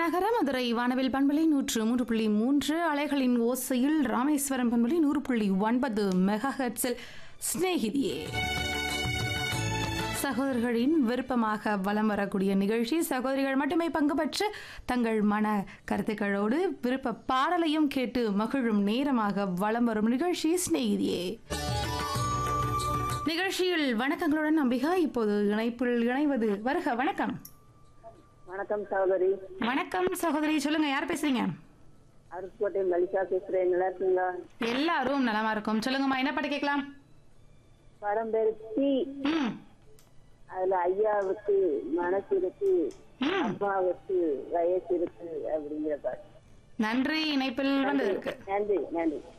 மாநகர மதுரை வானவில் பண்பலை நூற்று மூன்று புள்ளி மூன்று அலைகளின் ஓசையில் ராமேஸ்வரம் பண்பலை நூறு புள்ளி ஒன்பது மெகா ஹெர்ட்ஸில் சிநேகிதியே சகோதரர்களின் விருப்பமாக வலம் வரக்கூடிய நிகழ்ச்சி சகோதரிகள் மட்டுமே பங்கு பெற்று தங்கள் மன கருத்துக்களோடு விருப்ப பாடலையும் கேட்டு மகிழும் நேரமாக வலம் வரும் நிகழ்ச்சி சிநேகிதியே நிகழ்ச்சியில் வணக்கங்களுடன் நம்பிகா இப்போது இணைப்பில் இணைவது வருக வணக்கம் வணக்கம் சகோதரி வணக்கம் சகோதரி சொல்லுங்க யார் பேசுறீங்க அருப்புக்கோட்டை மலிஷா பேசுறேன் நல்லா இருக்கீங்களா எல்லாரும் நலமா இருக்கும் சொல்லுங்கம்மா என்ன பாட்டு கேட்கலாம் படம் பேரு தீ ம் அதுல ஐயாவுக்கு மனசு இருக்கு ம். அம்மாவுக்கு வயசு இருக்கு அப்படிங்கிற பாட்டு நன்றி இணைப்பில் வந்ததற்கு நன்றி நன்றி